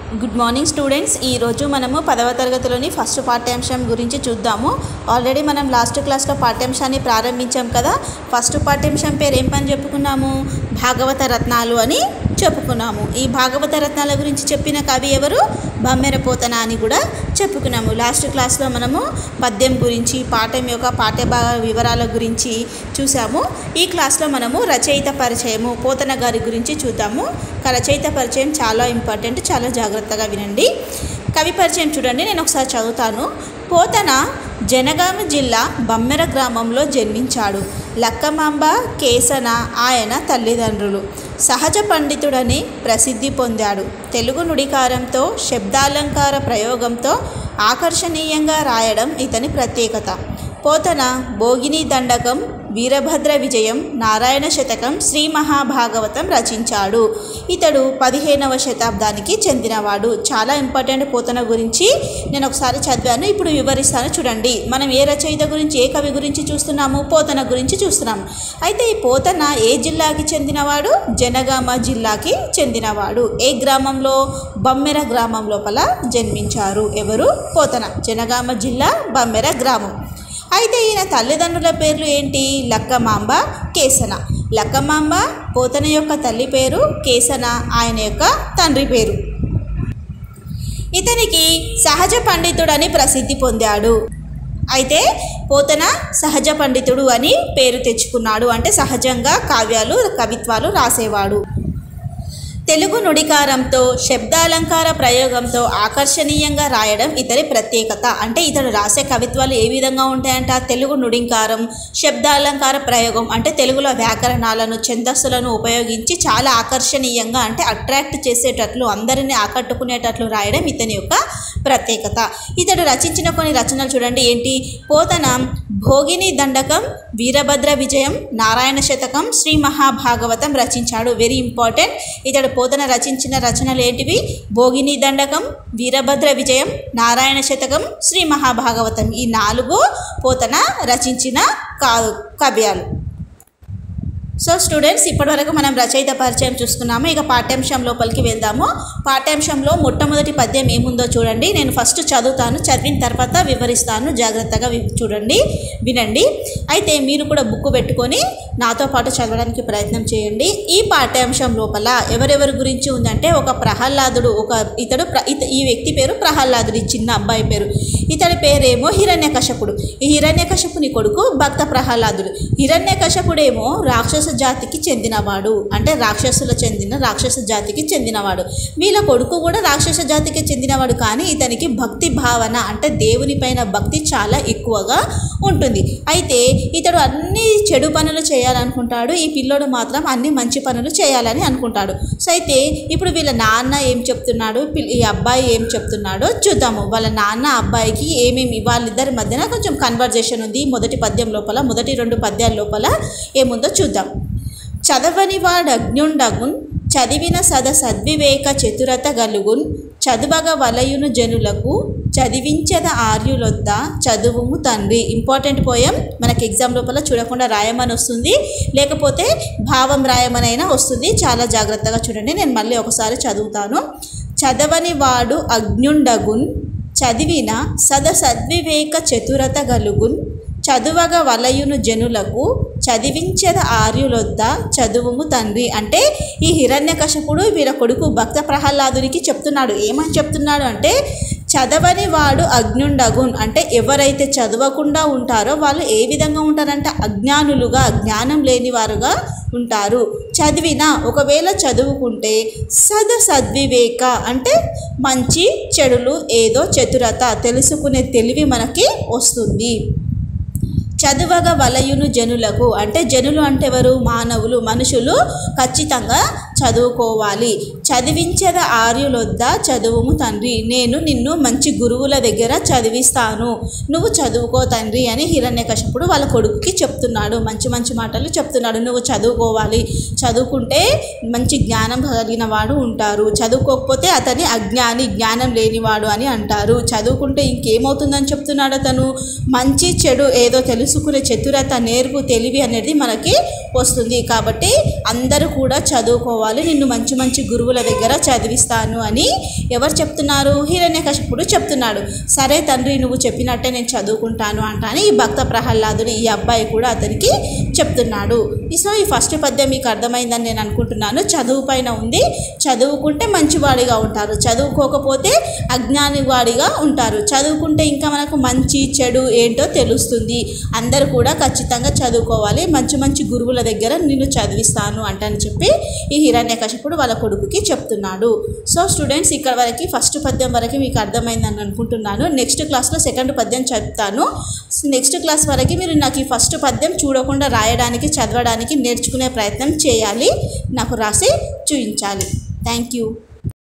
good morning students ఈరోజు మనము పదవ తరగతిలోని ఫస్ట్ పాఠ్యాంశం గురించి చూద్దాము ఆల్రెడీ మనం లాస్ట్ క్లాస్లో పాఠ్యాంశాన్ని ప్రారంభించాం కదా ఫస్ట్ పాఠ్యాంశం పేరు ఏం పని చెప్పుకున్నాము భాగవత రత్నాలు అని చెప్పుకున్నాము ఈ భాగవత రత్నాల గురించి చెప్పిన కవి ఎవరు బమ్మెర పోతన అని కూడా చెప్పుకున్నాము లాస్ట్ క్లాస్లో మనము పద్యం గురించి పాఠం యొక్క పాఠ్యభాగ వివరాల గురించి చూసాము ఈ క్లాస్లో మనము రచయిత పరిచయము పోతన గారి గురించి చూద్దాము క- రచయిత పరిచయం చాలా ఇంపార్టెంట్ చాలా జాగ్రత్తగా వినండి కవి పరిచయం చూడండి నేను ఒకసారి చదువుతాను పోతన జనగామ జిల్లా బమ్మెర గ్రామంలో జన్మించాడు లక్కమాంబ కేసన ఆయన తల్లిదండ్రులు సహజ పండితుడని ప్రసిద్ధి పొందాడు తెలుగు నుడికారంతో శబ్దాలంకార ప్రయోగంతో ఆకర్షణీయంగా రాయడం ఇతని ప్రత్యేకత పోతన భోగిని దండకం వీరభద్ర విజయం నారాయణ శతకం శ్రీ మహాభాగవతం రచించాడు ఇతడు పదిహేనవ శతాబ్దానికి చెందినవాడు చాలా ఇంపార్టెంట్ పోతన గురించి నేను ఒకసారి చదివాను ఇప్పుడు వివరిస్తాను చూడండి మనం ఏ రచయిత గురించి ఏ కవి గురించి చూస్తున్నాము పోతన గురించి చూస్తున్నాము అయితే ఈ పోతన ఏ జిల్లాకి చెందినవాడు జనగామ జిల్లాకి చెందినవాడు ఏ గ్రామంలో బమ్మెర గ్రామం లోపల జన్మించారు ఎవరు పోతన జనగామ జిల్లా బమ్మెర గ్రామం అయితే ఈయన తల్లిదండ్రుల పేర్లు ఏంటి లక్కమాంబ కేసన లక్కమాంబ పోతన యొక్క తల్లి పేరు కేసన ఆయన యొక్క తండ్రి పేరు ఇతనికి సహజ పండితుడని ప్రసిద్ధి పొందాడు అయితే పోతన సహజ పండితుడు అని పేరు తెచ్చుకున్నాడు అంటే సహజంగా కావ్యాలు కవిత్వాలు రాసేవాడు తెలుగు నుడికారంతో శబ్దాలంకార ప్రయోగంతో ఆకర్షణీయంగా రాయడం ఇతని ప్రత్యేకత అంటే ఇతడు రాసే కవిత్వాలు ఏ విధంగా ఉంటాయంట తెలుగు నుడింకారం శబ్దాలంకార ప్రయోగం అంటే తెలుగులో వ్యాకరణాలను ఛందస్సులను ఉపయోగించి చాలా ఆకర్షణీయంగా అంటే అట్రాక్ట్ చేసేటట్లు అందరినీ ఆకట్టుకునేటట్లు రాయడం ఇతని యొక్క ప్రత్యేకత ఇతడు రచించిన కొన్ని రచనలు చూడండి ఏంటి పోతన భోగిని దండకం వీరభద్ర విజయం నారాయణ శతకం శ్రీ మహాభాగవతం రచించాడు వెరీ ఇంపార్టెంట్ ఇతడు పోతన రచించిన రచనలు ఏంటివి భోగిని దండకం వీరభద్ర విజయం నారాయణ శతకం శ్రీ మహాభాగవతం ఈ నాలుగు పోతన రచించిన కా కావ్యాలు సో స్టూడెంట్స్ ఇప్పటివరకు మనం రచయిత పరిచయం చూసుకున్నాము ఇక పాఠ్యాంశం లోపలికి వెళ్దాము పాఠ్యాంశంలో మొట్టమొదటి పద్యం ఏముందో చూడండి నేను ఫస్ట్ చదువుతాను చదివిన తర్వాత వివరిస్తాను జాగ్రత్తగా వి- చూడండి వినండి అయితే మీరు కూడా బుక్ పెట్టుకొని నాతో పాటు చదవడానికి ప్రయత్నం చేయండి ఈ పాఠ్యాంశం లోపల ఎవరెవరి గురించి ఉందంటే ఒక ప్రహ్లాదుడు ఒక ఇతడు ప్ర ఇత ఈ వ్యక్తి పేరు ప్రహ్లాదుడు ఈ చిన్న అబ్బాయి పేరు ఇతడి పేరేమో హిరణ్యకశపుడు ఈ హిరణ్యకశపుని కొడుకు భక్త ప్రహ్లాదుడు హిరణ్యకశపుడేమో రాక్షస జాతికి చెందినవాడు అంటే రాక్షసుల చెందిన రాక్షస జాతికి చెందినవాడు వీళ్ళ కొడుకు కూడా రాక్షస జాతికి చెందినవాడు కానీ ఇతనికి భక్తి భావన అంటే దేవునిపైన భక్తి చాలా ఎక్కువగా ఉంటుంది అయితే ఇతడు అన్ని చెడు పనులు చేయాలనుకుంటాడు ఈ పిల్లోడు మాత్రం అన్ని మంచి పనులు చేయాలని అనుకుంటాడు సో అయితే ఇప్పుడు వీళ్ళ నాన్న ఏం చెప్తున్నాడు పిల్- ఈ అబ్బాయి ఏం చెప్తున్నాడో చూద్దాము వాళ్ళ నాన్న అబ్బాయికి ఏమేమి వాళ్ళిద్దరి మధ్యన కొంచెం కన్వర్జేషన్ ఉంది మొదటి పద్యం లోపల మొదటి రెండు పద్యాల లోపల ఏముందో చూద్దాం చదవని వాడజ్ఞుండగున్ చదివిన సద సద్వివేక చతురత గలుగున్ చదువగ వలయును జనులకు చదివించద ఆర్యులొద్ద చదువుము తండ్రి ఇంపార్టెంట్ పోయం మనకి ఎగ్జామ్ లోపల చూడకుండా రాయమని వస్తుంది లేకపోతే భావం రాయమనైనా వస్తుంది చాలా జాగ్రత్తగా చూడండి నేను మళ్ళీ ఒకసారి చదువుతాను చదవని వాడు అజ్ఞుండగున్ చదివిన సద సద్వివేక చతురత గలుగున్ చదువగ వలయును జనులకు చదివించద ఆర్యులొద్ద చదువుము తండ్రి అంటే ఈ హిరణ్యకశపుడు వీళ్ళ కొడుకు భక్త ప్రహ్లాదునికి చెప్తున్నాడు ఏమని చెప్తున్నాడు అంటే చదవని వాడు అజ్ఞుండగున్ అంటే ఎవరైతే చదవకుండా ఉంటారో వాళ్ళు ఏ విధంగా ఉంటారంటే అజ్ఞానులుగా జ్ఞానం లేని వారుగా ఉంటారు చదివిన ఒకవేళ చదువుకుంటే సద సద్వివేక అంటే మంచి చెడులు ఏదో చతురత తెలుసుకునే తెలివి మనకి వస్తుంది చదువగ వలయును జనులకు అంటే జనులు అంటే ఎవరు మానవులు మనుషులు ఖచ్చితంగా చదువుకోవాలి చదివించద ఆర్యులొద్ద చదువుము తండ్రి నేను నిన్ను మంచి గురువుల దగ్గర చదివిస్తాను నువ్వు చదువుకో తండ్రి అని హిరణ్యకశపుడు వాళ్ళ కొడుకుకి చెప్తున్నాడు మంచి మంచి మాటలు చెప్తున్నాడు నువ్వు చదువుకోవాలి చదువుకుంటే మంచి జ్ఞానం కలిగిన వాడు ఉంటారు చదువుకోకపోతే అతని అజ్ఞాని జ్ఞానం లేనివాడు అని అంటారు చదువుకుంటే ఇంకేమవుతుందని చెప్తున్నాడు అతను మంచి చెడు ఏదో తెలుసు తెలుసుకునే చతురత నేర్పు తెలివి అనేది మనకి వస్తుంది కాబట్టి అందరూ కూడా చదువుకోవాలి నిన్ను మంచి మంచి గురువుల దగ్గర చదివిస్తాను అని ఎవరు చెప్తున్నారు హిరణ్యకశిపుడు చెప్తున్నాడు సరే తండ్రి నువ్వు చెప్పినట్టే నేను చదువుకుంటాను అంటాను ఈ భక్త ప్రహ్లాదుని ఈ అబ్బాయి కూడా అతనికి చెప్తున్నాడు ఈ సో ఈ ఫస్ట్ పద్యం మీకు అర్థమైందని నేను అనుకుంటున్నాను చదువు పైన ఉంది చదువుకుంటే మంచివాడిగా ఉంటారు చదువుకోకపోతే అజ్ఞాని వాడిగా ఉంటారు చదువుకుంటే ఇంకా మనకు మంచి చెడు ఏంటో తెలుస్తుంది అందరూ కూడా ఖచ్చితంగా చదువుకోవాలి మంచి మంచి గురువుల దగ్గర నిన్ను చదివిస్తాను అంటని చెప్పి ఈ హిరణ్యకశిపుడు వాళ్ళ కొడుకుకి చెప్తున్నాడు సో స్టూడెంట్స్ ఇక్కడ వరకు ఫస్ట్ పద్యం వరకు మీకు అర్థమైందని అనుకుంటున్నాను నెక్స్ట్ క్లాస్లో సెకండ్ పద్యం చెప్తాను నెక్స్ట్ క్లాస్ వరకు మీరు నాకు ఈ ఫస్ట్ పద్యం చూడకుండా రాయడానికి చదవడానికి నేర్చుకునే ప్రయత్నం చేయాలి నాకు రాసి చూపించాలి థ్యాంక్ యూ